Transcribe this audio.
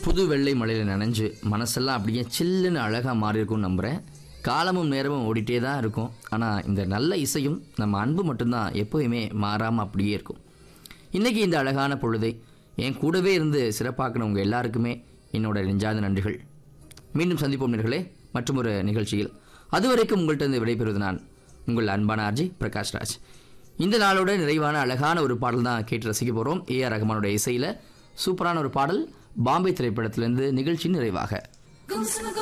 புது வெள்ளை மலையில் நனைஞ்சு மனசெல்லாம் அப்படியே சில்லுன்னு அழகாக மாறி இருக்கும்னு நம்புகிறேன் காலமும் நேரமும் ஓடிட்டே தான் இருக்கும் ஆனால் இந்த நல்ல இசையும் நம்ம அன்பு மட்டும்தான் எப்போயுமே மாறாமல் அப்படியே இருக்கும் இன்றைக்கி இந்த அழகான பொழுதை என் கூடவே இருந்து சிறப்பாக்கினவங்க எல்லாருக்குமே என்னோட நெஞ்சாத நன்றிகள் மீண்டும் சந்திப்போம் நேர்களே மற்றும் ஒரு நிகழ்ச்சியில் அதுவரைக்கும் உங்கள்கிட்ட இருந்து விடைபெறுவது நான் உங்கள் அன்பான ஆர்ஜி பிரகாஷ் ராஜ் இந்த நாளோட நிறைவான அழகான ஒரு பாடல் தான் கேட்டு ரசிக்க போகிறோம் ஏஆர் ரஹ்மானோட இசையில் சூப்பரான ஒரு பாடல் பாம்பே திரைப்படத்திலிருந்து நிகழ்ச்சி நிறைவாக